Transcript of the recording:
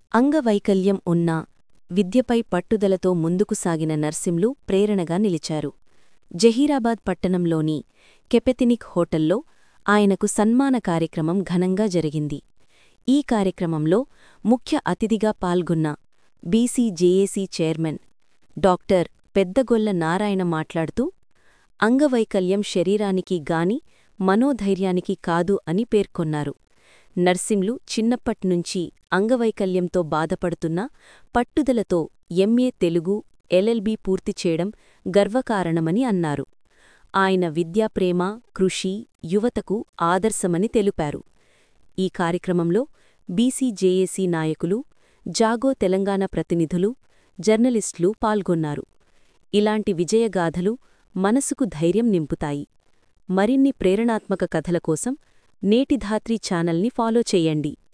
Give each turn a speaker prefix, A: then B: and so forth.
A: అంగవైకల్యం ఉన్నా విద్యపై పట్టుదలతో ముందుకు సాగిన నర్సింలు ప్రేరణగా నిలిచారు జహీరాబాద్ పట్టణంలోని కెపెతినిక్ హోటల్లో ఆయనకు సన్మాన కార్యక్రమం ఘనంగా జరిగింది ఈ కార్యక్రమంలో ముఖ్య అతిథిగా పాల్గొన్న BCJAC chairman doctor Peddagolla Narayana మాట్లాడుతూ అంగవైకల్యం శరీరానికి గాని మనోధైర్యానికి కాదు అని పేర్కొన్నారు నర్సింలు చిన్నప్పట్నుంచి అంగవైకల్యంతో బాధపడుతున్నా పట్టుదలతో ఎంఏ తెలుగు ఎల్ఎల్బీ పూర్తి చేయడం గర్వకారణమని అన్నారు ఆయన విద్యాప్రేమ కృషి యువతకు ఆదర్శమని తెలిపారు ఈ కార్యక్రమంలో బీసీజేఏసీ నాయకులు జాగో తెలంగాణ ప్రతినిధులు జర్నలిస్టులు పాల్గొన్నారు ఇలాంటి విజయగాథలు మనసుకు ధైర్యం నింపుతాయి మరిన్ని ప్రేరణాత్మక కథల కోసం నేటి ధాత్రి ఛానల్ని ఫాలో చేయండి